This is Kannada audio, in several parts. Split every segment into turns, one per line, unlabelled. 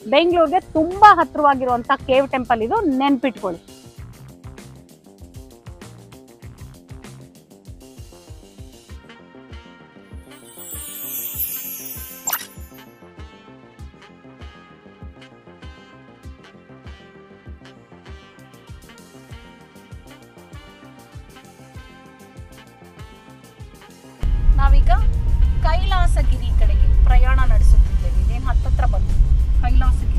ಬೆಂಗಳೂರಿಗೆ ತುಂಬಾ ಹತ್ರವಾಗಿರುವಂತ ಕೇವ್ ಟೆಂಪಲ್ ಇದು ನೆನ್ಪಿಟ್ಕೊಳ್ಳಿ ನಾವೀಗ ಕೈಲಾಸಗಿರಿ ಕಡೆಗೆ ಪ್ರಯಾಣ ನಡೆಸುತ್ತಿದ್ದೇವೆ ಇದೇನು ಹತ್ತತ್ರ ಬಂದು ಕೈಲಾಸಗಿರಿ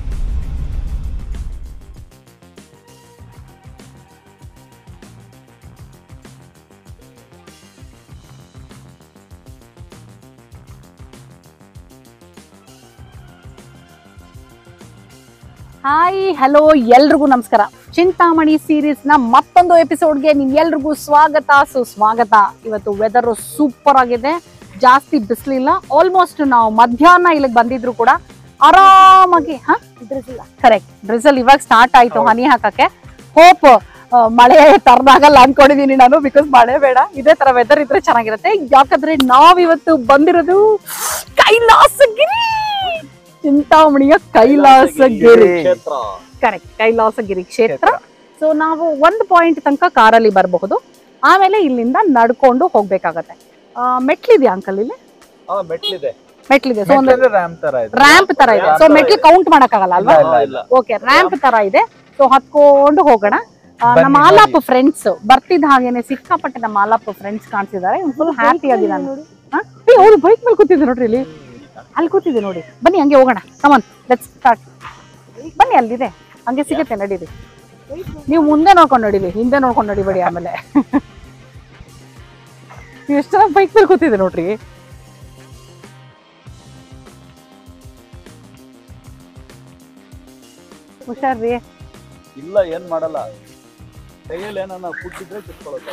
ಹಾಯ್ ಹಲೋ ಎಲ್ರಿಗೂ ನಮಸ್ಕಾರ ಚಿಂತಾಮಣಿ ಸೀರೀಸ್ ನ ಮತ್ತೊಂದು ಎಪಿಸೋಡ್ಗೆ ನಿಮ್ಗೆಲ್ರಿಗೂ ಸ್ವಾಗತ ಸುಸ್ವಾಗತ ಇವತ್ತು ವೆದರ್ ಸೂಪರ್ ಆಗಿದೆ ಜಾಸ್ತಿ ಬಿಸಿಲಿಲ್ಲ ಆಲ್ಮೋಸ್ಟ್ ನಾವು ಮಧ್ಯಾಹ್ನ ಇಲ್ಲಿಗೆ ಬಂದಿದ್ರು ಕೂಡ ಆರಾಮಾಗಿ ಹಾ ಕರೆಕ್ಟ್ ಡ್ರಿಸಲ್ ಇವಾಗ ಸ್ಟಾರ್ಟ್ ಆಯ್ತು ಹನಿ ಹಾಕಕ್ಕೆ ಹೋಪ್ ಮಳೆ ತರದಾಗಲ್ಲ ಅನ್ಕೊಂಡಿದೀನಿ ನಾನು ಬಿಕಾಸ್ ಮಳೆ ಬೇಡ ಇದೇ ತರ ವೆದರ್ ಇದ್ರೆ ಚೆನ್ನಾಗಿರುತ್ತೆ ಯಾಕಂದ್ರೆ ನಾವಿವತ್ತು ಬಂದಿರೋದು ಕೈಲಾಸಗಿರಿ ಚಿಂತಾಮಣಿಯ ಕೈಲಾಸಗಿರಿ
ಕ್ಷೇತ್ರ
ಕರೆಕ್ಟ್ ಕೈಲಾಸಗಿರಿ ಕ್ಷೇತ್ರ ಸೊ ನಾವು ಒಂದು ಪಾಯಿಂಟ್ ತನಕ ಕಾರಲ್ಲಿ ಬರಬಹುದು ಆಮೇಲೆ ಇಲ್ಲಿಂದ ನಡ್ಕೊಂಡು ಹೋಗ್ಬೇಕಾಗತ್ತೆ ಆ, ಮೆಟ್ಲಿದ್ಯಾ ಅಂಕಲ್ ಇಲ್ಲಿ
ಹಾ ಮೆಟ್ಲಿದೆ
ಮೆಟ್ಲಿದೆ ಸೊ ಒಂದು
ರ್ಯಾಮ್ ತರ ಇದೆ
ರ್ಯಾಂಪ್ ತರ ಇದೆ ಸೊ ಮೆಟ್ಲು ಕೌಂಟ್ ಮಾಡಕ್ಕಾಗಲ್ಲ ಅಲ್ವಾ
ಇಲ್ಲ,
ಇಲ್ಲ
ಓಕೆ ರ್ಯಾಂಪ್ ತರ ಇದೆ ಸೊ ಹತ್ಕೊಂಡು ಹೋಗೋಣ ಆ,
ಬನ್ನಿ,
ನಮ್ಮ ಆಲಾಪ್ ಫ್ರೆಂಡ್ಸ್ ಬರ್ತಿದ್ದ ಹಾಗೇನೆ ಸಿಕ್ಕಾಪಟ್ಟೆ ನಮ್ಮ ಆಲಾಪ್ ಫ್ರೆಂಡ್ಸ್ ಕಾಣಿಸಿದ್ದಾರೆ ಫುಲ್ ಹ್ಯಾಪಿ ಆಗಿ ನಾನು ಹೌದು ಬೈಕ್ ಮೇಲೆ ಕೂತಿದ್ದೆ ನೋಡ್ರಿ ಇಲ್ಲಿ ಅಲ್ಲಿ ಕೂತಿದ್ದೆ ನೋಡಿ ಬನ್ನಿ ಹಂಗೆ ಹೋಗೋಣ ಕಮನ್ ಲೆಟ್ಸ್ ಸ್ಟಾರ್ಟ್ ಬನ್ನಿ ಅಲ್ಲಿದೆ ಹಂಗೆ ಸಿಗುತ್ತೆ ನಡೀರಿ ನೀವು ಮುಂದೆ ನೋಡ್ಕೊಂಡು ನಡೀರಿ ಹಿಂದೆ ನೋಡ್ಕೊಂಡು ನಡಿಬೇಡಿ ಆಮೇಲೆ ನೀವು ಎಷ್ಟು ಜನ ಬೈಕ್ ಮೇಲೆ ಕೂತಿದ್ದೆ ನೋಡ್ರಿ ಹುಷಾರ್ರಿ
ಇಲ್ಲ ಏನ್ ಮಾಡಲ್ಲ ಕೈಯಲ್ಲಿ ಏನನ್ನ ಕುಟ್ಟಿದ್ರೆ ಕಿತ್ಕೊಳ್ಳುತ್ತೆ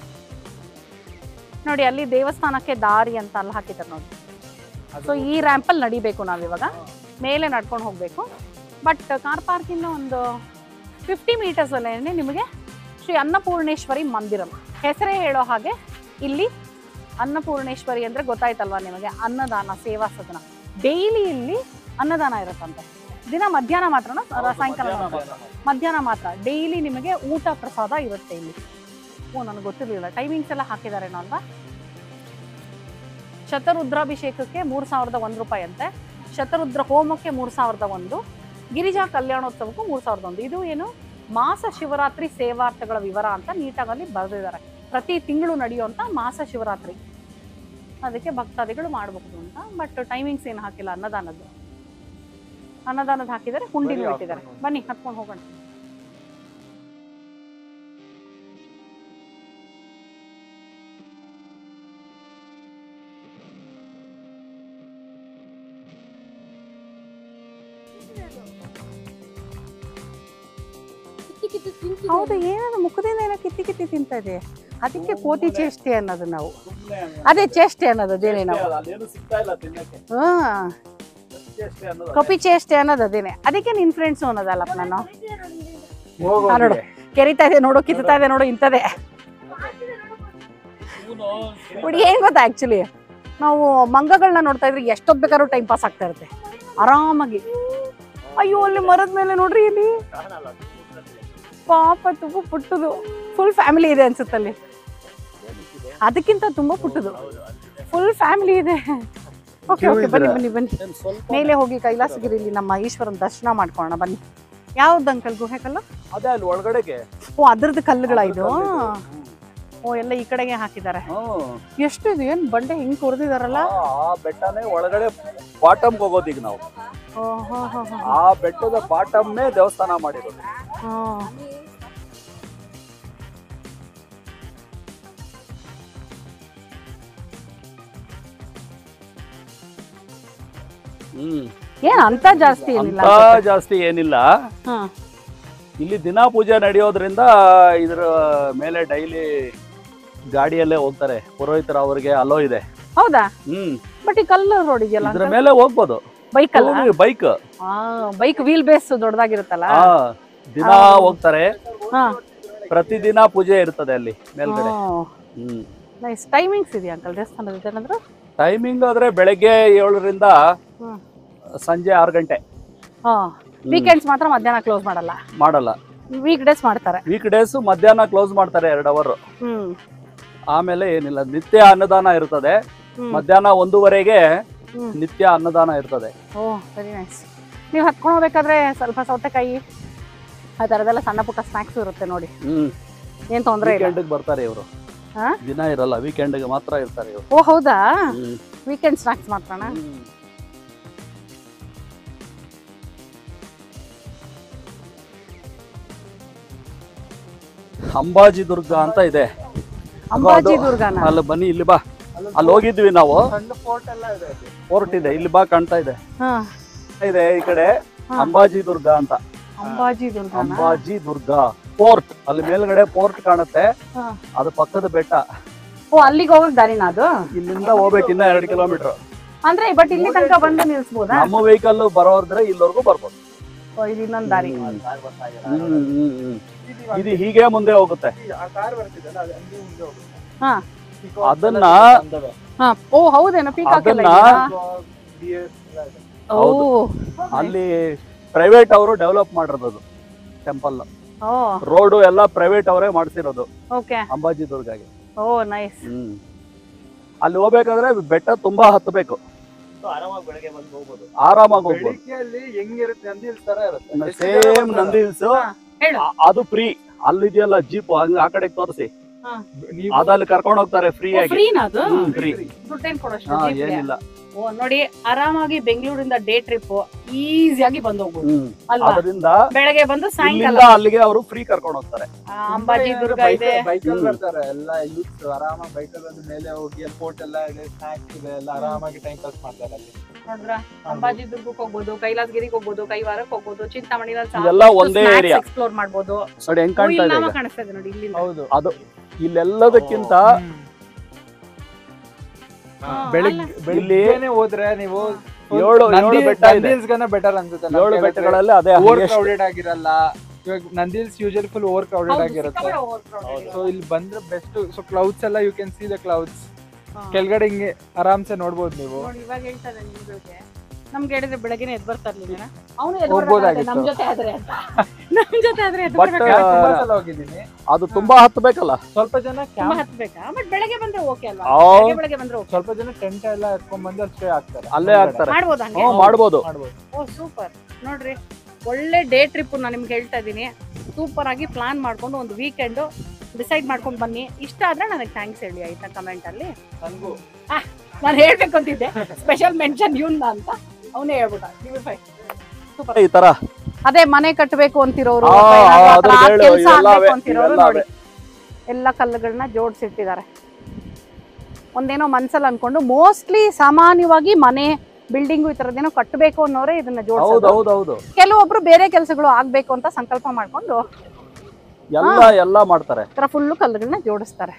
ನೋಡಿ ಅಲ್ಲಿ ದೇವಸ್ಥಾನಕ್ಕೆ ದಾರಿ ಅಂತ ಅಲ್ಲಿ ಹಾಕಿದ್ದಾರೆ ನೋಡಿ ಸೊ ಈ ರ್ಯಾಂಪಲ್ಲಿ ನಡಿಬೇಕು ನಾವಿವಾಗ ಮೇಲೆ ನಡ್ಕೊಂಡು ಹೋಗಬೇಕು ಬಟ್ ಕಾರ್ ಪಾರ್ಕಿಂದ ಒಂದು ಫಿಫ್ಟಿ ಮೀಟರ್ಸ್ ಅಲ್ಲೇ ನಿಮಗೆ ಶ್ರೀ ಅನ್ನಪೂರ್ಣೇಶ್ವರಿ ಮಂದಿರಂ ಹೆಸರೇ ಹೇಳೋ ಹಾಗೆ ಇಲ್ಲಿ ಅನ್ನಪೂರ್ಣೇಶ್ವರಿ ಅಂದ್ರೆ ಗೊತ್ತಾಯ್ತಲ್ವಾ ನಿಮಗೆ ಅನ್ನದಾನ ಸೇವಾ ಸದನ ಡೈಲಿ ಇಲ್ಲಿ ಅನ್ನದಾನ ಇರುತ್ತಂತೆ ದಿನ ಮಧ್ಯಾಹ್ನ ಮಾತ್ರನಾ ಅಲ್ಲ, ಸಾಯಂಕಾಲ ಮಾತ್ರ? ಮಧ್ಯಾಹ್ನ ಮಾತ್ರ ಡೈಲಿ ನಿಮಗೆ ಊಟ ಪ್ರಸಾದ ಇರುತ್ತೆ ಇಲ್ಲಿ ಓ ನನಗೆ ಗೊತ್ತಿರಲಿಲ್ಲ ಟೈಮಿಂಗ್ಸ್ ಎಲ್ಲ ಹಾಕಿದಾರೇನೋ ಅಲ್ವಾ ಶತರುದ್ರಾಭಿಷೇಕಕ್ಕೆ ಮೂರು ಸಾವಿರದ ಒಂದು ರೂಪಾಯಿ ಅಂತೆ ಶತರುದ್ರ ಹೋಮಕ್ಕೆ ಮೂರು ಸಾವಿರದ ಒಂದು ಗಿರಿಜಾ ಕಲ್ಯಾಣೋತ್ಸವಕ್ಕೂ ಮೂರು ಸಾವಿರದ ಒಂದು ಇದು ಏನು ಮಾಸ ಶಿವರಾತ್ರಿ ಸೇವಾರ್ಥಗಳ ವಿವರ ಅಂತ ನೀಟಾಗಿ ಅಲ್ಲಿ ಬರೆದಿದ್ದಾರೆ ಪ್ರತಿ ತಿಂಗಳು ನಡೆಯುವಂಥ ಮಾಸ ಶಿವರಾತ್ರಿ ಅದಕ್ಕೆ ಭಕ್ತಾದಿಗಳು ಮಾಡಬಹುದು ಅಂತ ಬಟ್ ಟೈಮಿಂಗ್ಸ್ ಏನು ಹಾಕಿಲ್ಲ ಅನ್ನದಾನದ್ದು ಅನ್ನದಾನದ ಹಾಕಿದ್ದಾರೆ ಹುಂಡಿನೂ ಇಟ್ಟಿದ್ದಾರೆ ಬನ್ನಿ ಹತ್ಕೊಂಡು ಹೋಗೋಣ ಹೌದು ಏನದು ಮುಖದಿಂದ ಏನೋ ಕಿತ್ತಿ ಕಿತ್ತಿ ತಿಂತಾ ಇದೆ ಅದಕ್ಕೆ ಕೋತಿ ಚೇಷ್ಟೆ ಅನ್ನೋದು ನಾವು ಅದೇ ಚೇಷ್ಟೆ ಅನ್ನೋದು ಅದೇನೆ ನಾವು
ಅದೇನು ಸಿಗ್ತಾ ಇಲ್ಲ ತಿನ್ನಕ್ಕೆ
ಹ್ಮ್
ಅಷ್ಟೇ ಅನ್ನೋದು
ಕಪಿ ಚೇಷ್ಟೆ ಅನ್ನೋದು ಅದೇನೆ ಅದಕ್ಕೆ ನಿನ್ ಫ್ರೆಂಡ್ಸ್ ಅನ್ನೋದಲ್ಲಪ್ಪ ನಾನು ಆ ನೋಡು ಕೆರಿತಾ ಇದೆ ನೋಡು ಕಿತ್ತಾ ಇದೆ ನೋಡು ಇಂಥದೇ ನೋಡಿ ಏನ್ ಗೊತ್ತಾ ಆಕ್ಚುಲಿ ನಾವು ಮಂಗಗಳನ್ನ ನೋಡ್ತಾ ಇದ್ರೆ ಎಷ್ಟೊತ್ತು ಬೇಕಾದ್ರೂ ಟೈಮ್ ಪಾಸ್ ಆಗ್ತಾ ಇರುತ್ತೆ ಆರಾಮಾಗಿ ಅಯ್ಯೋ ಅಲ್ಲಿ ಮರದ ಮೇಲೆ ನೋಡ್ರಿ ಇಲ್ಲಿ ಪಾಪ ತುಂಬಾ ಪುಟ್ಟದು ಫುಲ್ ಫ್ಯಾಮಿಲಿ ಇದೆ ಅನ್ಸುತ್ತಲ್ಲಿ ಅದಕ್ಕಿಂತ ತುಂಬಾ ಪುಟ್ಟದು ಫುಲ್ ಫ್ಯಾಮಿಲಿ ಇದೆ ಓಕೆ ಓಕೆ ಬನ್ನಿ ಬನ್ನಿ ಬನ್ನಿ
ಏನ್ ಸ್ವಲ್ಪ
ಮೇಲೆ ಹೋಗಿ ಕೈಲಾಸಗಿರಿಲಿ ನಮ್ಮ ಈಶ್ವರನ ದರ್ಶನ ಮಾಡ್ಕೊಳ್ಳೋಣ ಬನ್ನಿ ಯಾವ್ದು ಅಂಕಲ್ ಗುಹೆ ಕಲ್ಲು
ಅದೇ ಅಲ್ಲಿ ಒಳಗಡೆಗೆ
ಓ ಅದ್ರದ್ದು ಕಲ್ಲುಗಳ ಇದು ಓ ಎಲ್ಲ ಈ ಕಡೆಗೆ ಹಾಕಿದ್ದಾರೆ
ಹ್ಮ್
ಎಷ್ಟು ಇದು ಏನ್ ಬಂಡೆ ಹಿಂಗ್ ಕೊರ್ದಿದಾರಲ್ಲ
ಆ ಆ ಬೆಟ್ಟನೇ ಒಳಗಡೆ ಬಾಟಮ್ಗೆ ಹೋಗೋದು ಈಗ ನಾವು
ಓ, ಹೋ, ಹೋ, ಹೋ,
ಆ ಬೆಟ್ಟದ ಬಾಟಮ್ನೇ ದೇವಸ್ಥಾನ ಮಾಡಿರೋದು
ಹೋ.
ಹ್ಮ್
ಏನ್ ಅಂತ ಜಾಸ್ತಿ ಏನಿಲ್ಲ
ಅಂತ
ಅನ್ಸುತ್ತೆ.
ಜಾಸ್ತಿ ಏನಿಲ್ಲ
ಹಾ.
ಇಲ್ಲಿ ದಿನಾ ಪೂಜೆ ನಡೆಯೋದ್ರಿಂದ ಇದ್ರ ಮೇಲೆ ಡೈಲಿ ಗಾಡಿಯಲ್ಲೇ ಹೋಗ್ತಾರೆ ಪುರೋಹಿತರ ಅವ್ರಿಗೆ ಅಲೋ ಇದೆ
ಹೌದಾ
ಹ್ಮ್
ಬಟ್ ಈ ಕಲ್ಲು ರೋಡ್ ಇದೆಯಲ್ಲ
ಇದ್ರ ಮೇಲೆ ಹೋಗ್ಬೋದು
ಬೈಕ್ ಅಲ್ಲ
ಬೈಕ್
ಬೈಕ್ ವೀಲ್ ಬೇಸ್ ದೊಡ್ಡದಾಗಿರುತ್ತಲ್ಲ
ಹಾ ದಿನ ಹೋಗ್ತಾರೆ
ಹಾ
ಪ್ರತಿದಿನ ಪೂಜೆ ಇರ್ತದೆ ಅಲ್ಲಿ ಮೇಲ್ಗಡೆ ಹ್ಮ್
ನೈಸ್ ಟೈಮಿಂಗ್ಸ್ ಇದೆಯಾ ಅಂಕಲ್ ದೇವಸ್ಥಾನದ ಏನಾದ್ರು
ಟೈಮಿಂಗ್ ಆದ್ರೆ ಬೆಳಗ್ಗೆ ಏಳರಿಂದ
ಹ್ಮ್.
ಸಂಜೆ ಆರು ಗಂಟೆ
ಹಾ ವೀಕೆಂಡ್ಸ್ ಮಾತ್ರ ಮಧ್ಯಾಹ್ನ ಕ್ಲೋಸ್ ಮಾಡಲ್ಲ
ಮಾಡಲ್ಲ
ವೀಕ್ ಡೇಸ್ ಮಾಡ್ತಾರೆ
ವೀಕ್ ಡೇಸ್ ಮಧ್ಯಾಹ್ನ ಕ್ಲೋಸ್ ಮಾಡ್ತಾರೆ ಎರಡು ಅವರ್
ಹ್ಮ್
ಆಮೇಲೆ ಏನಿಲ್ಲ ನಿತ್ಯ ಅನ್ನದಾನ ಇರ್ತದೆ
ಹ್ಮ್.
ಮಧ್ಯಾಹ್ನ ಒಂದೂವರೆಗೆ
ಹ್ಮ್.
ನಿತ್ಯ ಅನ್ನದಾನ ಇರ್ತದೆ
ಓ ವೆರಿ ನೈಸ್ ನೀವು ಹತ್ಕೊಂಡು ಹೋಗ್ಬೇಕಾದ್ರೆ ಸ್ವಲ್ಪ ಸೌತೆಕಾಯಿ ಆ ಥರದ್ದೆಲ್ಲ ಸಣ್ಣ ಪುಟ್ಟ ಸ್ನ್ಯಾಕ್ಸ್ ಇರುತ್ತೆ ನೋಡಿ
ಹ್ಮ್
ಏನ್ ತೊಂದರೆ ಇಲ್ಲ
ವೀಕೆಂಡ್ ಬರ್ತಾರೆ ಇವರು
ಹಾ?
ದಿನ ಇರಲ್ಲ ವೀಕೆಂಡ್ಗೆ ಮಾತ್ರ ಇರ್ತಾರೆ ಇವರು
ಓ ಹೌದಾ
ಹ್ಮ್.
ವೀಕೆಂಡ್ ಸ್ನ್ಯಾಕ್ಸ್ ಮಾತ್ರನಾ
ಹ್ಮ್. ಅಂಬಾಜಿ ದುರ್ಗ ಅಂತ ಇದೆ
ಅಂಬಾಜಿ
ಅದು-
ದುರ್ಗನ
ಅಲ್ಲಿ ಬನ್ನಿ ಇಲ್ಲಿ ಬಾ ಅಲ್ಲಿ ಹೋಗಿದ್ವಿ ನಾವು
ಸಣ್ಣ ಫೋರ್ಟ್ ಎಲ್ಲ ಇದೆ ಅಲ್ಲಿ.
ಫೋರ್ಟ್ ಇದೆ ಇಲ್ಲಿ ಬಾ ಕಾಣ್ತಾ ಇದೆ
ಹಾ
ಇದೆ ಈ ಕಡೆ
ಹಾ.
ಅಂಬಾಜಿ ದುರ್ಗ ಅಂತ
ಅಂಬಾಜಿ ದುರ್ಗನ
ಅಂಬಾಜಿ ದುರ್ಗ ಫೋರ್ಟ್ ಅಲ್ಲಿ ಮೇಲ್ಗಡೆ ಫೋರ್ಟ್ ಕಾಣುತ್ತೆ
ಹಾ.
ಅದು ಪಕ್ಕದ ಬೆಟ್ಟ
ಓ ಅಲ್ಲಿಗೆ ಹೋಗಕ್ ದಾರಿನ ಅದು
ಇಲ್ಲಿಂದ ಹೋಗ್ಬೇಕು ಇನ್ನ ಎರಡು ಕಿಲೋಮೀಟರ್
ಅಂದ್ರೆ ಬಟ್ ಇಲ್ಲಿ ತನಕ ಬಂದು ನಿಲ್ಸ್ಬೋದಾ
ನಮ್ಮ ವೆಹಿಕಲ್ ಬರೋದ್ರೆ ಇಲ್ಲಿವರೆಗೂ ಬರ್ಬೋದು
ಓ ಇದು ಇನ್ನೊಂದ್ ದಾರಿ
ಹ್ಮ್, ಹ್ಮ್, ಹ್ಮ್. ಇದು ಹೀಗೆ ಮುಂದೆ ಹೋಗುತ್ತೆ
ಆ ಕಾರ್ ಬರ್ತಿದಲ್ಲ ಅದು ಹಂಗೆ ಮುಂದೆ ಹೋಗುತ್ತೆ
ಹಾ
Peacock
ಅದನ್ನ
ಎಲ್ಲ ಬಂದವೆ.
ಹಾ ಓ ಹೌದೇನೋ ಪೀಕಾಕ್ ಎಲ್ಲ
ಅದನ್ನ-
ಇದೆಯಾ?
Peacock, deer ಎಲ್ಲ ಇದೆ.
ಓ
ಅಲ್ಲಿ ಪ್ರೈವೇಟ್ ಅವರು ಡೆವಲಪ್ ಮಾಡಿರೋದು ಟೆಂಪಲ್
ಓ
ರೋಡು ಎಲ್ಲ ಪ್ರೈವೇಟ್ ಅವರೇ ಮಾಡಿಸಿರೋದು
ಓಕೆ
ಅಂಬಾಜಿ ದುರ್ಗಾಗೆ
ಓ ನೈಸ್
ಹ್ಮ್ ಅಲ್ಲಿ ಹೋಗ್ಬೇಕಾದ್ರೆ ಬೆಟ್ಟ ತುಂಬಾ ಹತ್ತಬೇಕು
ಆರಾಮಾಗಿ ಬೆಳಗ್ಗೆ ಬಂದು ಹೋಗ್ಬೋದು
ಆರಾಮಾಗಿ ಹೋಗ್ಬೋದು
ಬೆಳಿಗ್ಗೆ ಅಲ್ಲಿ ಹೆಂಗಿರುತ್ತೆ ನಂದಿ ಹಿಲ್ಸ್ ತರ ಇರುತ್ತೆ ಎಷ್ಟು ಜನ
ಸೇಮ್
ಬರ್ತಾರೆ?
ನಂದಿ ಹಿಲ್ಸ್
ಹೇಳು
ಅದು ಫ್ರೀ ಅಲ್ಲಿದೆಯಲ್ಲ ಜೀಪ್ ಹಂಗ ಆ ಕಡೆ ತೋರಿಸಿ
ನೀವು
ಅದಲ್ಲಿ ಕರ್ಕೊಂಡು ಹೋಗ್ತಾರೆ ಫ್ರೀ ಆಗಿ
ಫ್ರೀನಾ ಅದು
ಫ್ರೀ
ದುಡ್ಡೇನ್ ಕೊಡೋಷ್ಟು
ಹಾ
jeep ಗೆ?
ಏನಿಲ್ಲ
ಓ ನೋಡಿ ಆರಾಮಾಗಿ ಬೆಂಗಳೂರಿಂದ ಡೇ ಟ್ರಿಪ್ ಈಸಿಯಾಗಿ ಬಂದು ಹೋಗ್ಬೋದು
ಹ್ಮ್
ಅಲ್ವಾ
ಅದರಿಂದ
ಬೆಳಗ್ಗೆ ಬಂದು ಸಾಯಂಕಾಲ
ಇಲ್ಲಿಂದ ಅಲ್ಲಿಗೆ ಅವರು ಫ್ರೀ ಕರ್ಕೊಂಡು ಹೋಗ್ತಾರೆ
ಆ, ಅಂಬಾಜಿ ದುರ್ಗ ಇದೆ
ಬೈಕಲ್ಲಿ
ಹ್ಮ್.
ಬರ್ತಾರೆ ಎಲ್ಲ ಯೂತ್ ಆರಾಮಾಗಿ ಬೈಕಲ್ಲಿ ಬಂದು ಮೇಲೆ ಹೋಗಿ ಅಲ್ಲಿ ಫೋರ್ಟ್ ಎಲ್ಲ ಇದೆ ಸ್ನಾಕ್ಸ್ ಇದೆ ಎಲ್ಲ ಆರಾಮಾಗಿ ಟೈಮ್ ಪಾಸ್ ಮಾಡ್ತಾರೆ ಅಲ್ಲಿ
ನೋಡ್ರ ಅಂಬಾಜಿ ದುರ್ಗಕ್ಕೆ ಹೋಗ್ಬೋದು ಕೈಲಾಸಗಿರಿಗೆ ಹೋಗ್ಬೋದು ಕೈವಾರಕ್ಕೆ ಹೋಗ್ಬೋದು ಚಿಂತಾಮಣಿನಲ್ಲಿ
ಇದೆಲ್ಲ ಒಂದೇ area.
ಎಕ್ಸ್ಪ್ಲೋರ್ ಮಾಡ್ಬೋದು
ನೋಡಿ ಹೆಂಗ್
ಓ,
ಕಾಣ್ತಾ
ಇಲ್ಲಿ
ಇದೆ
ನಾಮ
ಈಗ?
ಕಾಣಿಸ್ತಾ ಇದೆ ನೋಡಿ ಇಲ್ಲಿ
ಹೌದು
ಅದು ಇಲ್ಲೆಲ್ಲದಕ್ಕಿಂತ
ಹಾ,
ಬೆಳಿಗ್ಗೆ
ಅಲ್ಲ.
ಬೆಳಿಗ್ಗೆನೆ ಹೋದ್ರೆ ನೀವು
ಏಳು ಏಳು ಬೆಟ್ಟ ಇದೆ
ಬೆಟರ್ ಅನ್ಸುತ್ತೆ
ಏಳು ಬೆಟ್ಟಗಳಲ್ಲಿ ಅದೇ
ಓವರ್
highest.
ಕ್ರೌಡೆಡ್ ಆಗಿರಲ್ಲ ಇವಾಗ Nandi hills usually full over crowded
ಹೌದು,
ಆಗಿರುತ್ತೆ
ಸಿಕ್ಕಾಪಟ್ಟೆ overcrowded ಇದೆ.
ಸೊ ಇಲ್ಲಿ ಬಂದ್ರೆ ಬೆಸ್ಟ್ ಸೊ ಕ್ಲೌಡ್ಸ್ ಎಲ್ಲ you can see the clouds
ಹಾ.
ಕೆಳಗಡೆ ಹಿಂಗೆ ಆರಾಮ್ಸೆ ನೋಡ್ಬೋದು ನೀವು
ನೋಡಿ ಇವಾಗ ಹೇಳ್ತಾ ಇದ್ದಾನೆ ನಿಮ್ ಜೊತೆ ನಮ್ಗೆ ಹೇಳಿದ್ರೆ ಬೆಳಗ್ಗೆನೆ ಎದ್ ಬರ್ತಾ ಇರ್ಲಿಲ್ಲ ಅವನು
ಹೋಗ್ಬೋದಾಗಿತ್ತು.
ನಮ್ ಜೊತೆ ಆದ್ರೆ ಅಂತ ನಮ್ ಜೊತೆ ಆದ್ರೆ ಎದ್ದು
But,
ಬರ್ಬೇಕಾದ್ರೆ
ತುಂಬಾ
ಆ,
ಸಲ ಹೋಗಿದ್ದೀನಿ
ಅದು ತುಂಬಾ ಹತ್ಬೇಕಲ್ಲ
ಸ್ವಲ್ಪ ಜನ
ತುಂಬಾ
ಕ್ಯಾಂಪ್
ಹತ್ಬೇಕಾ ಬಟ್ ಬೆಳಗ್ಗೆ ಬಂದ್ರೆ ಓಕೆ ಅಲ್ವಾ
ಆ,
ಬೆಳಗ್ಗೆ ಬೆಳಗ್ಗೆ ಬಂದ್ರೆ ಓಕೆ
ಸ್ವಲ್ಪ ಜನ ಟೆಂಟ್ ಎಲ್ಲ ಎತ್ಕೊಂಡ್ ಬಂದು ಅಲ್ಲಿ ಸ್ಟೇ ಆಗ್ತಾರೆ
ಅಲ್ಲೇ ಆಗ್ತಾರೆ
ಮಾಡ್ಬೋದಾ ಹಂಗೆ
ಹ್ಮ್ ಮಾಡ್ಬೋದು
ಮಾಡ್ಬೋದು
ಓ ಸೂಪರ್ ನೋಡ್ರಿ ಒಳ್ಳೆ ಡೇ ಟ್ರಿಪ್ ನಾನು ನಿಮ್ಗೆ ಹೇಳ್ತಾ ಇದ್ದೀನಿ ಸೂಪರ್ ಆಗಿ ಪ್ಲಾನ್ ಮಾಡ್ಕೊಂಡು ಒಂದು ವೀಕೆಂಡು ಡಿಸೈಡ್ ಮಾಡ್ಕೊಂಡು ಬನ್ನಿ ಇಷ್ಟ ಆದ್ರೆ ನನಗೆ ಥ್ಯಾಂಕ್ಸ್ ಹೇಳಿ ಆಯ್ತಾ ಕಮೆಂಟ್ ಅಲ್ಲಿ
ನನ್ಗೂ
ನಾನು ಹೇಳ್ಬೇಕು ಅಂತಿದ್ದೆ ಸ್ಪೆಷಲ್ ಮೆನ್ಷನ್ ಯೂನ್ ಅಂತ ಅವನೇ ಹೇಳ್ಬಿಟ್ಟ ಸೂಪರ್
ಈ ತರ
ಅದೇ ಮನೆ ಕಟ್ಟಬೇಕು ಅಂತಿರೋರು
ಆ,
ಅಥವಾ ಏನಾದ್ರು ಆ
ಅದು
ಥರ
ಹೇಳು,
ಕೆಲ್ಸ
ಇವೆಲ್ಲ
ಆಗ್ಬೇಕು
ಅವೇ,
ಅಂತಿರೋರು
ಇವೆಲ್ಲ
ನೋಡಿ ಎಲ್ಲ ಕಲ್ಲುಗಳನ್ನ ಜೋಡಿಸಿಟ್ಟಿದ್ದಾರೆ ಒಂದೇನೋ ಮನ್ಸಲ್ಲಿ ಅನ್ಕೊಂಡು ಮೋಸ್ಟ್ಲಿ ಸಾಮಾನ್ಯವಾಗಿ ಮನೆ ಬಿಲ್ಡಿಂಗು ಈ ಥರದ್ದೇನೋ ಕಟ್ಟಬೇಕು ಅನ್ನೋರೇ ಇದನ್ನ
ಹೌದು
ಜೋಡಿಸೋದು
ಹೌದು ಹೌದು
ಕೆಲವೊಬ್ರು ಬೇರೆ ಕೆಲಸಗಳು ಆಗ್ಬೇಕು ಅಂತ ಸಂಕಲ್ಪ ಮಾಡ್ಕೊಂಡು
ಎಲ್ಲ ಎಲ್ಲ ಮಾಡ್ತಾರೆ
ಈ ಥರ ಫುಲ್ಲು ಕಲ್ಲುಗಳನ್ನ ಜೋಡಿಸ್ತಾರೆ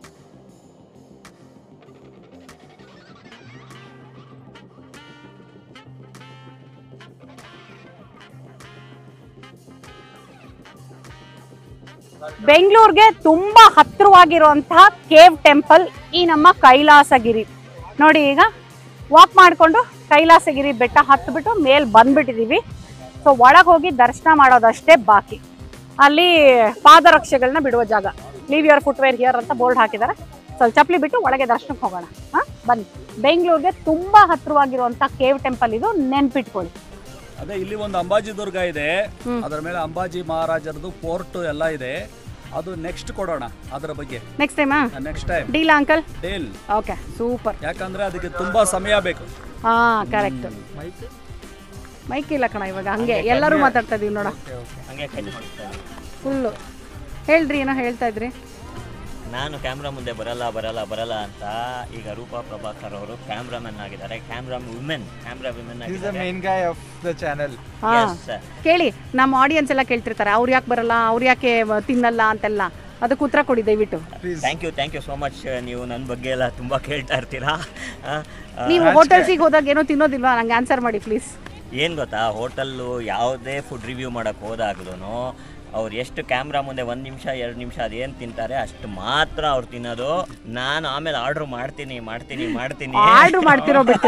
ಬೆಂಗಳೂರಿಗೆ ತುಂಬಾ ಹತ್ತಿರವಾಗಿರುವಂತಹ ಕೇವ್ ಟೆಂಪಲ್ ಈ ನಮ್ಮ ಕೈಲಾಸಗಿರಿ ನೋಡಿ ಈಗ ವಾಕ್ ಮಾಡಿಕೊಂಡು ಕೈಲಾಸಗಿರಿ ಬೆಟ್ಟ ಹತ್ಬಿಟ್ಟು ಮೇಲ್ ಬಂದ್ಬಿಟ್ಟಿದೀವಿ ಸೊ ಒಳಗೆ ಹೋಗಿ ದರ್ಶನ ಮಾಡೋದಷ್ಟೇ ಬಾಕಿ ಅಲ್ಲಿ ಪಾದರಕ್ಷೆಗಳನ್ನ ಬಿಡುವ ಜಾಗ ಲೀವ್ ಯುವರ್ ಫುಟ್ವೇರ್ ಹಿಯರ್ ಅಂತ ಬೋರ್ಡ್ ಹಾಕಿದ್ದಾರೆ ಸೊ ಅಲ್ಲಿ ಚಪ್ಪಲಿ ಬಿಟ್ಟು ಒಳಗೆ ದರ್ಶನಕ್ಕೆ ಹೋಗೋಣ ಹಾ ಬನ್ನಿ ಬೆಂಗಳೂರಿಗೆ ತುಂಬಾ ಹತ್ತಿರವಾಗಿರುವಂತ ಕೇವ್ ಟೆಂಪಲ್ ಇದು ನೆನ್ಪಿಟ್ಕೊಳ್ಳಿ
ಅದೇ ಇಲ್ಲಿ ಒಂದು ಅಂಬಾಜಿ ದುರ್ಗ ಇದೆ
ಹ್ಮ್.
ಅದರ ಮೇಲೆ ಅಂಬಾಜಿ ಮಹಾರಾಜರದು ಫೋರ್ಟ್ ಎಲ್ಲ ಇದೆ ಅದು ನೆಕ್ಸ್ಟ್ ಕೊಡೋಣ ಅದರ ಬಗ್ಗೆ
next time
next time
deal uncle
deal
okay super
ಯಾಕಂದ್ರೆ ಅದಕ್ಕೆ ತುಂಬಾ ಸಮಯ ಬೇಕು
ಹಾ ಕರೆಕ್ಟ್ ಮೈಕ್ ಇಲ್ಲ ಕಣ ಇವಾಗ ಹಂಗೆ ಎಲ್ಲರೂ ಮಾತಾಡ್ತಾ ಇದೀವಿ ನೋಡ ಫುಲ್ಲು ಹೇಳ್ರಿ ಏನೋ ಹೇಳ್ತಾ ಇದ್ರಿ
ನಾನು ಕ್ಯಾಮ್ರಾ ಮುಂದೆ ಬರಲ್ಲ ಬರಲ್ಲ ಬರಲ್ಲ ಅಂತ ಈಗ ರೂಪಾ ಪ್ರಭಾಕರ್ ಅವರು ಕ್ಯಾಮ್ರಾಮನ್ ಆಗಿದ್ದಾರೆ camera women camera women
is the
ಆಗಿದ್ದಾರೆ
main guy of the channel
ಹಾ
Yes, sir.
ಕೇಳಿ ನಮ್ಮ ಆಡಿಯನ್ಸ್ ಎಲ್ಲ ಕೇಳ್ತಿರ್ತಾರೆ ಅವ್ರು ಯಾಕೆ ಬರಲ್ಲ ಅವ್ರು ಯಾಕೆ ವ- ತಿನ್ನಲ್ಲ ಅಂತೆಲ್ಲ ಅದಕ್ಕೆ ಉತ್ತರ ಕೊಡಿ ದಯವಿಟ್ಟು
please
thank you thank you so much ನೀವು ನನ್ನ ಬಗ್ಗೆ ಎಲ್ಲ ತುಂಬ ಕೇಳ್ತಾ ಇರ್ತೀರಾ ಆ, ಆ,
ನೀವು ಹೋಟೆಲ್ಸಿಗೆ ಹೋದಾಗ ಏನೋ ತಿನ್ನೋದಿಲ್ವಾ ನಂಗೆ ಆನ್ಸರ್ ಮಾಡಿ ಪ್ಲೀಸ್
ಏನ್ ಗೊತ್ತಾ ಹೋಟೆಲ್ಲು ಯಾವುದೇ ಫುಡ್ ರಿವ್ಯೂ ಮಾಡಕ್ ಹೋದಾಗ್ಲೂ ಅವ್ರು ಎಷ್ಟು ಕ್ಯಾಮ್ರಾ ಮುಂದೆ ಒಂದು ನಿಮಿಷ ಎರಡು ನಿಮಿಷ ಅದೇನು ತಿಂತಾರೆ ಅಷ್ಟು ಮಾತ್ರ ಅವ್ರು ತಿನ್ನೋದು ನಾನು ಆಮೇಲೆ ಆರ್ಡ್ರ್ ಮಾಡ್ತೀನಿ ಮಾಡ್ತೀನಿ ಮಾಡ್ತೀನಿ
ಆರ್ಡ್ರ್ ಮಾಡ್ತಿರೋ ಬಿಡ್ತಿರೋ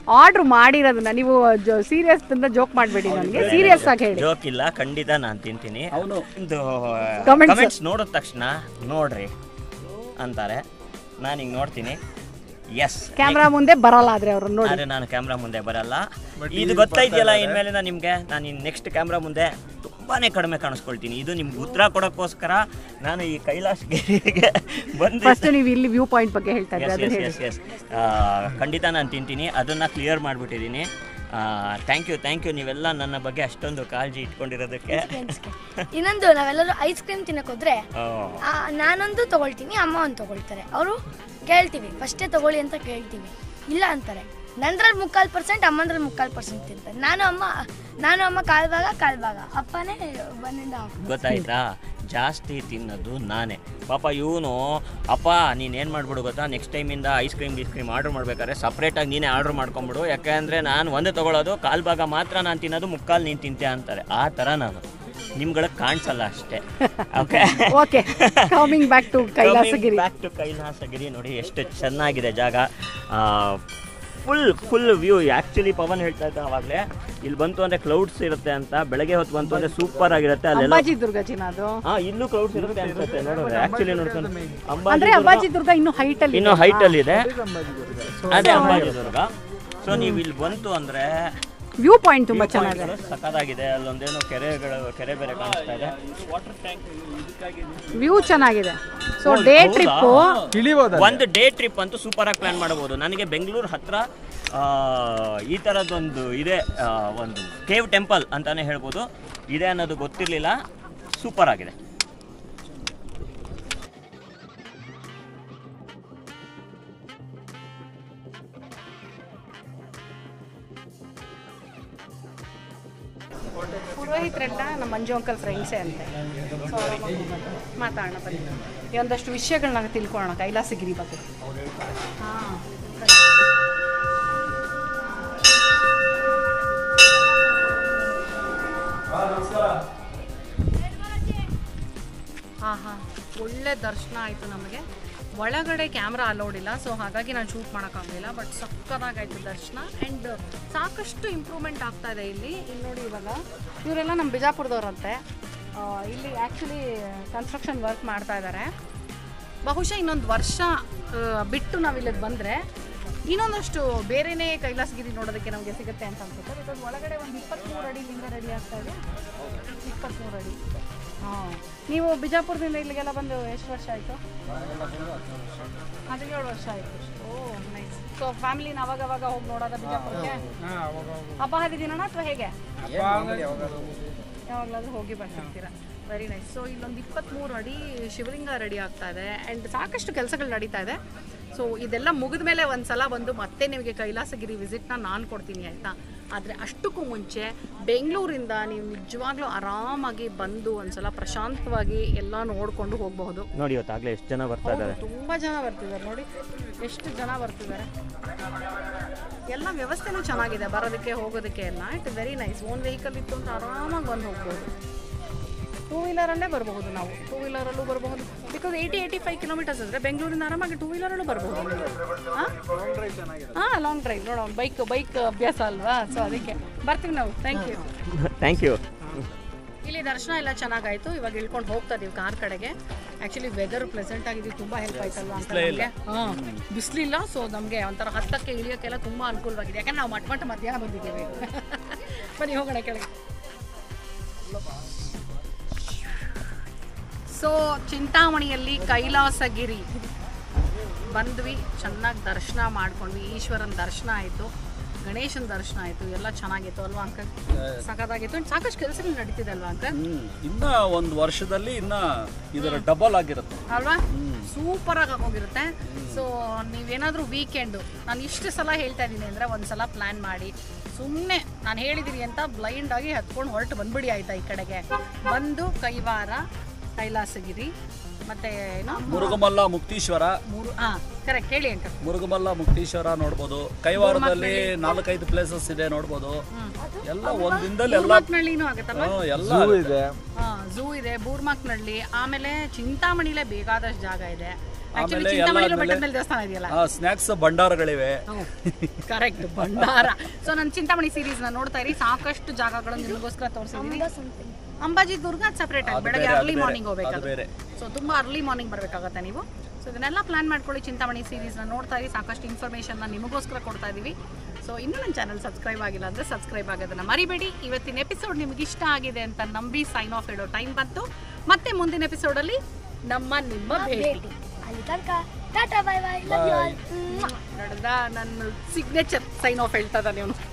ಆರ್ಡರ್ ಮಾಡಿರೋದನ್ನ ನೀವು ಸೀರಿಯಸ್ ಇಂದ ಜೋಕ್ ಮಾಡಬೇಡಿ ನನಗೆ ಸೀರಿಯಸ್ ಆಗಿ ಹೇಳಿ
ಜೋಕ್ ಇಲ್ಲ ಖಂಡಿತ ನಾನು ತಿಂತೀನಿ
ಅವನು
ಒಂದು
Comments.
ಕಮೆಂಟ್ಸ್ ನೋಡಿದ ತಕ್ಷಣ ನೋಡ್ರಿ ಅಂತಾರೆ ನಾನು ಹಿಂಗೆ ನೋಡ್ತೀನಿ ಎಸ್
ಕ್ಯಾಮ್ರಾ ಮುಂದೆ ಬರಲ್ಲ ಆದ್ರೆ ಅವ್ರನ್ನ ನೋಡಿ
ಆದರೆ ನಾನು ಕ್ಯಾಮ್ರಾ ಮುಂದೆ ಬರಲ್ಲ ಇದು ಗೊತ್ತಾಯ್ತಿಲ್ಲ ಇನ್ಮೇಲಿಂದ ನಿಮಗೆ ನಾನು ನೆಕ್ಸ್ಟ್ ಕ್ಯಾಮ್ರಾ ಮುಂದೆ ತುಂಬಾನೇ ಕಡಿಮೆ ಕಾಣಿಸ್ಕೊಳ್ತೀನಿ ಇದು ನಿಮ್ಗೆ ಉತ್ತರ ಕೊಡೋಕ್ಕೋಸ್ಕರ ನಾನು ಈ ಕೈಲಾಸ್ ಗಿರಿಗೆ ಬಂದು
ಫಸ್ಟ್ ನೀವು ಇಲ್ಲಿ ವ್ಯೂ ಪಾಯಿಂಟ್ ಬಗ್ಗೆ ಹೇಳ್ತಾ ಇದ್ರಿ
ಎಸ್
ಅದನ್ನ
ಎಸ್
ಹೇಳಿ
ಎಸ್ ಎಸ್ ಖಂಡಿತ ನಾನು ತಿಂತೀನಿ ಅದನ್ನು ಕ್ಲಿಯರ್ ಮಾಡಿಬಿಟ್ಟಿದ್ದೀನಿ ಥ್ಯಾಂಕ್ ಯು ಥ್ಯಾಂಕ್ ಯು ನೀವೆಲ್ಲ ನನ್ನ ಬಗ್ಗೆ ಅಷ್ಟೊಂದು ಕಾಳಜಿ ಇಟ್ಕೊಂಡಿರೋದಕ್ಕೆ
ಇನ್ನೊಂದು ನಾವೆಲ್ಲರೂ ಐಸ್ ಕ್ರೀಮ್ ತಿನ್ನಕ್ ಹೋದ್ರೆ
ಆ,
ಆ, ನಾನೊಂದು ತಗೊಳ್ತೀನಿ ಅಮ್ಮ ಒಂದು ತಗೊಳ್ತಾರೆ ಅವರು ಕೇಳ್ತೀವಿ ಫಸ್ಟೇ ತಗೊಳ್ಳಿ ಅಂತ ಕೇಳ್ತೀವಿ ಇಲ್ಲ ಅಂತಾರೆ ನಂದ್ರಲ್ಲಿ ಮುಕ್ಕಾಲು ಪರ್ಸೆಂಟ್ ಅಮ್ಮಂದ್ರಲ್ಲಿ ಮುಕ್ಕಾಲು ಪರ್ಸೆಂಟ್ ತಿಂತಾರೆ ನಾನು ಅಮ್ಮ ನಾನು ಅಮ್ಮ ಕಾಲ್ ಭಾಗ ಕಾಲ್ ಭಾಗ ಅಪ್ಪನೇ ಬಂದಿಂದ
ಗೊತ್ತಾಯ್ತಾ ಜಾಸ್ತಿ ತಿನ್ನೋದು ನಾನೇ ಪಾಪ ಇವನು ಅಪ್ಪ ನೀನು ಏನು ಮಾಡ್ಬಿಡು ಗೊತ್ತಾ ನೆಕ್ಸ್ಟ್ ಟೈಮಿಂದ ಐಸ್ ಕ್ರೀಮ್ ಗೀಸ್ ಕ್ರೀಮ್ ಆರ್ಡ್ರ್ ಮಾಡ್ಬೇಕಾದ್ರೆ ಸಪ್ರೇಟಾಗಿ ನೀನೇ ಆರ್ಡ್ರ್ ಮಾಡ್ಕೊಂಬಿಡು ಯಾಕೆಂದರೆ ನಾನು ಒಂದು ತೊಗೊಳೋದು ಕಾಲು ಭಾಗ ಮಾತ್ರ ನಾನು ತಿನ್ನೋದು ಮುಕ್ಕಾಲು ನೀನು ತಿಂತೆ ಅಂತಾರೆ ಆ ಥರ ನಾನು ನಿಮ್ಗಳಿಗೆ ಕಾಣಿಸಲ್ಲ ಅಷ್ಟೇ okay
okay coming back to Kailasagiri
back to Kailasagiri ನೋಡಿ ಎಷ್ಟು ಚೆನ್ನಾಗಿದೆ ಜಾಗ full full view actually Pavan ಹೇಳ್ತಾ ಇದ್ದ ಅವಾಗಲೇ ಇಲ್ಲಿ ಬಂತು ಅಂದರೆ ಕ್ಲೌಡ್ಸ್ ಇರುತ್ತೆ ಅಂತ ಬೆಳಗ್ಗೆ ಹೊತ್ತು ಬಂತು ಅಂದರೆ ಸೂಪರ್ ಆಗಿರುತ್ತೆ ಅಲ್ಲೆಲ್ಲ
ಅಂಬಾಜಿ ದುರ್ಗ ಚಿನ್ನ ಅದು
ಹಾ ಇಲ್ಲೂ ಕ್ಲೌಡ್ಸ್ ಇರುತ್ತೆ ಅನ್ಸುತ್ತೆ ನೋಡಿದ್ರೆ ಆಕ್ಚುಲಿ ನೋಡ್ಕೊಂಡು
ಅಂದ್ರೆ
ಅಂಬಾಜಿ
ಅಂಬಾಜಿ ದುರ್ಗ ಇನ್ನು ಹೈಟ್ ಅಲ್ಲಿ
ಇನ್ನು ಹೈಟ್ ಅಲ್ಲಿ ಇದೆ ಅದೇ ಅಂಬಾಜಿ ದುರ್ಗ ಸೊ ನೀವು ಇಲ್ಲಿ ಬಂತು ಅಂದ್ರೆ
ವ್ಯೂ ಪಾಯಿಂಟ್ ತುಂಬಾ ಚೆನ್ನಾಗಿದೆ
ಸಖತ್ತಾಗಿದೆ ಅಲ್ಲೊಂದೇನೋ ಕೆರೆಗಳು ಕೆರೆ ಬೇರೆ ಕಾಣಿಸ್ತಾ ಇದೆ
ವಾಟರ್ ಟ್ಯಾಂಕ್ ಇದಕ್ಕಾಗಿ
ವ್ಯೂ ಚೆನ್ನಾಗಿದೆ ಸೊ ಡೇ ಟ್ರಿಪ್
ಇಳಿಬೋದ
ಒಂದು ಡೇ ಟ್ರಿಪ್ ಅಂತೂ ಸೂಪರ್ ಆಗಿ ಪ್ಲಾನ್ ಮಾಡಬಹುದು ನನಗೆ ಬೆಂಗಳೂರು ಹತ್ರ ಆ, ಈ ಥರದ್ದೊಂದು ಇದೆ ಆ, ಒಂದು ಕೇವ್ ಟೆಂಪಲ್ ಅಂತಾನೆ ಹೇಳ್ಬೋದು ಇದೆ ಅನ್ನೋದು ಗೊತ್ತಿರಲಿಲ್ಲ ಸೂಪರ್ ಆಗಿದೆ
ಪುರೋಹಿತರೆಲ್ಲ ನಮ್ಮ ಮಂಜು ಅಂಕಲ್ ಫ್ರೆಂಡ್ಸೇ ಅಂತೆ ಸೊ ಮಾತಾಡೋಣ ಬನ್ನಿ ಈ ಒಂದಷ್ಟು ವಿಷಯಗಳನ್ನ ತಿಳ್ಕೊಳ್ಳೋಣ ಕೈಲಾಸಗಿರಿ ಬಗ್ಗೆ ಹಾಂ ಹಾಂ ಹಾಂ ಒಳ್ಳೆ ದರ್ಶನ ಆಯಿತು ನಮಗೆ ಒಳಗಡೆ ಕ್ಯಾಮ್ರಾ ಅಲೌಡ್ ಇಲ್ಲ ಸೊ ಹಾಗಾಗಿ ನಾನು ಶೂಟ್ ಮಾಡೋಕ್ಕಾಗಲಿಲ್ಲ ಬಟ್ ಸಕ್ಕತ್ತಾಗಾಯ್ತು ದರ್ಶನ ಆ್ಯಂಡ್ ಸಾಕಷ್ಟು ಇಂಪ್ರೂವ್ಮೆಂಟ್ ಆಗ್ತಾ ಇದೆ ಇಲ್ಲಿ ಇಲ್ಲಿ ನೋಡಿ ಇವಾಗ ಇವರೆಲ್ಲ ನಮ್ಮ ಬಿಜಾಪುರದವ್ರಂತೆ ಆ, ಇಲ್ಲಿ ಆ್ಯಕ್ಚುಲಿ ಕನ್ಸ್ಟ್ರಕ್ಷನ್ ವರ್ಕ್ ಮಾಡ್ತಾ ಇದ್ದಾರೆ ಬಹುಶಃ ಇನ್ನೊಂದು ವರ್ಷ ಆ, ಬಿಟ್ಟು ನಾವು ಇಲ್ಲಿಗೆ ಬಂದರೆ ಇನ್ನೊಂದಷ್ಟು ಬೇರೆನೇ ಕೈಲಾಸಗಿರಿ ನೋಡೋದಕ್ಕೆ ನಮಗೆ ಸಿಗುತ್ತೆ ಅಂತ ಅನ್ಸುತ್ತೆ ಬಿಕಾಸ್ ಒಳಗಡೆ ಒಂದು ಇಪ್ಪತ್ತ್ಮೂರು ಅಡಿ ಲಿಂಗ ರೆಡಿ ಆಗ್ತಾ ಇದೆ ಇಪ್ಪತ್ತ್ಮೂರು ಅಡಿ ಹಾಂ ನೀವು ಬಿಜಾಪುರದಿಂದ ಇಲ್ಲಿಗೆಲ್ಲ ಬಂದು ಎಷ್ಟು ವರ್ಷ ಆಯಿತು ಹದಿನೇಳು ವರ್ಷ ಆಯಿತು ಓ ನೈಸ್ ಸೊ ಫ್ಯಾಮಿಲಿನ ಅವಾಗ ಅವಾಗ ಹೋಗಿ ನೋಡೋದ ಬಿಜಾಪುರಕ್ಕೆ ಹಬ್ಬ ಹರಿದಿನ ಅಥವಾ ಹೇಗೆ ಯಾವಾಗಲಾದ್ರೂ ಹೋಗಿ ಬರ್ತಿರ್ತೀರಾ ವೆರಿ ನೈಸ್ ಸೊ ಇಲ್ಲೊಂದು ಇಪ್ಪತ್ತ್ಮೂರು ಅಡಿ ಶಿವಲಿಂಗ ರೆಡಿ ಆಗ್ತಾ ಇದೆ ಆ್ಯಂಡ್ ಸಾಕಷ್ಟು ಕೆಲಸಗಳು ನಡೀತಾ ಇದೆ ಸೊ ಇದೆಲ್ಲ ಮುಗಿದ ಮೇಲೆ ಒಂದು ಸಲ ಬಂದು ಮತ್ತೆ ನಿಮಗೆ ಕೈಲಾಸಗಿರಿ ವಿಸಿಟ್ನ ನಾನು ಕೊಡ್ತೀನಿ ಆಯಿತಾ ಆದರೆ ಅಷ್ಟಕ್ಕೂ ಮುಂಚೆ ಬೆಂಗಳೂರಿಂದ ನೀವು ನಿಜವಾಗ್ಲೂ ಆರಾಮಾಗಿ ಬಂದು ಒಂದ್ಸಲ ಪ್ರಶಾಂತವಾಗಿ ಎಲ್ಲ ನೋಡಿಕೊಂಡು ಹೋಗಬಹುದು
ನೋಡಿ ಇವತ್ತಾಗಲೇ ಎಷ್ಟು ಜನ ಬರ್ತಾ ಇದ್ದಾರೆ
ತುಂಬ ಜನ ಬರ್ತಿದ್ದಾರೆ ನೋಡಿ ಎಷ್ಟು ಜನ ಬರ್ತಿದ್ದಾರೆ ಎಲ್ಲ ವ್ಯವಸ್ಥೆನೂ ಚೆನ್ನಾಗಿದೆ ಬರೋದಕ್ಕೆ ಹೋಗೋದಕ್ಕೆ ಎಲ್ಲ it very nice own vehicle ಇತ್ತು ಅಂತ ಆರಾಮಾಗಿ ಬಂದು ಹೋಗ್ಬೋದು ಟೂ ವೀಲರಲ್ಲೇ ಬರಬಹುದು ನಾವು ಟೂ ವೀಲರಲ್ಲೂ ಬರಬಹುದು because eighty eighty five kilometers ಅಂದರೆ ಬೆಂಗಳೂರಿಂದ ಆರಾಮಾಗಿ ಟೂ ವೀಲರಲ್ಲೂ ಬರಬಹುದು ಹಾಂ ಲಾಂಗ್ ಡ್ರೈವ್ ನೋಡೋಣ ಬೈಕ್ ಬೈಕ್ ಅಭ್ಯಾಸ ಅಲ್ವಾ ಸೊ ಅದಕ್ಕೆ ಬರ್ತೀವಿ ನಾವು ಥ್ಯಾಂಕ್ ಯು
ಥ್ಯಾಂಕ್ ಯು
ಇಲ್ಲಿ ದರ್ಶನ ಎಲ್ಲ ಚೆನ್ನಾಗಾಯ್ತು ಇವಾಗ ಇಳ್ಕೊಂಡು ಹೋಗ್ತಾ ಇದೀವಿ ಕಾರ್ ಕಡೆಗೆ ಆಕ್ಚುಲಿ ವೆದರ್ ಪ್ಲೆಸೆಂಟ್ ಆಗಿದ್ದು ತುಂಬಾ ಹೆಲ್ಪ್ ಆಯ್ತಲ್ವಾ ಅಂತ ನಮಗೆ ಹಾಂ ಬಿಸಿಲಿಲ್ಲ ಸೊ ನಮಗೆ ಒಂಥರ ಹತ್ತಕ್ಕೆ ಇಳಿಯೋಕ್ಕೆಲ್ಲ ತುಂಬಾ ಅನುಕೂಲವಾಗಿದೆ ಯಾಕಂದ್ರೆ ನಾವು ಮಟ್ ಮಟ್ಟ ಮಧ್ಯಾಹ್ನ ಬಂದಿದ್ದೀವಿ ಬನ್ನಿ ಹೋಗೋಣ ಕೆಳಗೆ ಸೊ ಚಿಂತಾಮಣಿಯಲ್ಲಿ ಕೈಲಾಸಗಿರಿ ಬಂದ್ವಿ ಚೆನ್ನಾಗಿ ದರ್ಶನ ಮಾಡ್ಕೊಂಡ್ವಿ ಈಶ್ವರನ ದರ್ಶನ ಆಯಿತು ಗಣೇಶನ ದರ್ಶನ ಆಯಿತು ಎಲ್ಲ ಚೆನ್ನಾಗಿತ್ತು ಅಲ್ವಾ ಅಂಕಲ್ ಸಖತ್ತಾಗಿತ್ತು And ಸಾಕಷ್ಟು ಕೆಲಸಗಳು ನಡೀತಿದೆ ಅಲ್ವಾ ಅಂಕಲ್
ಹ್ಮ್ ಇನ್ನ ಒಂದು ವರ್ಷದಲ್ಲಿ ಇನ್ನ ಇದರ ಡಬಲ್ ಆಗಿರುತ್ತೆ
ಅಲ್ವಾ ಸೂಪರ್ ಆಗಿ ಹೋಗಿರುತ್ತೆ ಸೊ ನೀವೇನಾದರೂ ವೀಕೆಂಡು ನಾನು ಇಷ್ಟು ಸಲ ಹೇಳ್ತಾ ಇದ್ದೀನಿ ಅಂದರೆ ಒಂದು ಸಲ ಪ್ಲ್ಯಾನ್ ಮಾಡಿ ಸುಮ್ಮನೆ ನಾನು ಹೇಳಿದ್ದೀನಿ ಅಂತ ಬ್ಲೈಂಡ್ ಆಗಿ ಹತ್ಕೊಂಡು ಹೊರಟು ಬಂದ್ಬಿಡಿ ಆಯ್ತಾ ಈ ಕಡೆಗೆ ಬಂದು ಕೈವಾರ ಕೈಲಾಸಗಿರಿ ಮತ್ತೆ ಏನು
ಮುರುಗಮಲ್ಲ ಮುಕ್ತೀಶ್ವರ
ಮೂರು ಹಾಂ ಕರೆಕ್ಟ್ ಹೇಳಿ ಅಂಕಲ್
ಮುರುಗಮಲ್ಲ ಮುಕ್ತೀಶ್ವರ ನೋಡ್ಬೋದು ಕೈವಾರದಲ್ಲಿ ನಾಲ್ಕೈದು ಪ್ಲೇಸಸ್ ಇದೆ ನೋಡ್ಬೋದು ಎಲ್ಲ ಒಂದ್ ದಿನದಲ್ಲಿ ಎಲ್ಲ
ಬೂರ್ಮಾಕ್ನಳ್ಳಿನೂ ಆಗುತ್ತಲ್ವಾ
ಹ್ಮ್, ಎಲ್ಲ
ಝೂ ಇದೆ
ಝೂ ಇದೆ ಬೂರ್ಮಾಕ್ನಳ್ಳಿ ಆಮೇಲೆ ಚಿಂತಾಮಣಿಲೇ ಬೇಕಾದಷ್ಟು ಜಾಗ ಇದೆ ಆಕ್ಚುಲಿ
ಆಮೇಲೆ
ಚಿಂತಾಮಣಿ
ಎಲ್ಲ
ಬೆಟ್ಟದ ಮೇಲೆ ದೇವಸ್ಥಾನ ಇದೆಯಲ್ಲ
ಸ್ನ್ಯಾಕ್ಸ್ ಭಂಡಾರಗಳಿವೆ
ಕರೆಕ್ಟ್ ಭಂಡಾರ ಸೊ ನನ್ನ ಚಿಂತಾಮಣಿ ಸೀರೀಸ್ ನ ನೋಡ್ತಾ ಇರಿ ಸಾಕಷ್ಟು ಜಾಗಗಳನ್ನು ನಿಮಗೋಸ್ಕರ ತೋರಿಸಿದೀನಿ ಅಂಬಾಜಿ ದುರ್ಗ ಸೆಪರೇಟ್ ಆಗಿ ಬೆಳಗ್ಗೆ
ಬೇರೆ, ಅದು
ಅರ್ಲಿ
ಬೇರೆ,
ಮಾರ್ನಿಂಗ್
ಅದು
ಹೋಗ್ಬೇಕಾದ್ರೆ
ಬೇರೆ.
ಸೊ ತುಂಬಾ ಅರ್ಲಿ ಮಾರ್ನಿಂಗ್ ಬರಬೇಕಾಗತ್ತೆ ನೀವು ಸೊ ಇದನ್ನೆಲ್ಲ ಪ್ಲಾನ್ ಮಾಡ್ಕೊಳ್ಳಿ ಚಿಂತಾಮಣಿ ಸೀರೀಸ್ನ ನೋಡ್ತಾ ಇರಿ ಸಾಕಷ್ಟು ಇನ್ಫಾರ್ಮೇಷನ್ನ ನಿಮಗೋಸ್ಕರ ಕೊಡ್ತಾ ಇದ್ದೀವಿ ಸೊ ಇನ್ನೂ ನನ್ನ ಚಾನಲ್ ಸಬ್ಸ್ಕ್ರೈಬ್ ಆಗಿಲ್ಲ ಅಂದರೆ ಸಬ್ಸ್ಕ್ರೈಬ್ ಆಗೋದನ್ನ ಮರಿಬೇಡಿ ಇವತ್ತಿನ ಎಪಿಸೋಡ್ ನಿಮ್ಗೆ ಇಷ್ಟ ಆಗಿದೆ ಅಂತ ನಂಬಿ ಸೈನ್ ಆಫ್ ಹೇಳೋ ಟೈಮ್ ಬಂತು ಮತ್ತೆ ಮುಂದಿನ ಎಪಿಸೋಡಲ್ಲಿ ನಮ್ಮ ನಿಮ್ಮ ಭೇಟಿ
ಭೇಟಿ ಅಲ್ಲಿ ತನಕ tata bye bye love you all
ನೋಡಿದ್ರ ನನ್ನ ಸಿಗ್ನೇಚರ್ ಸೈನ್ ಆಫ್ ಹೇಳ್ತಾ ಇದ್ದಾನೆ ಇವನು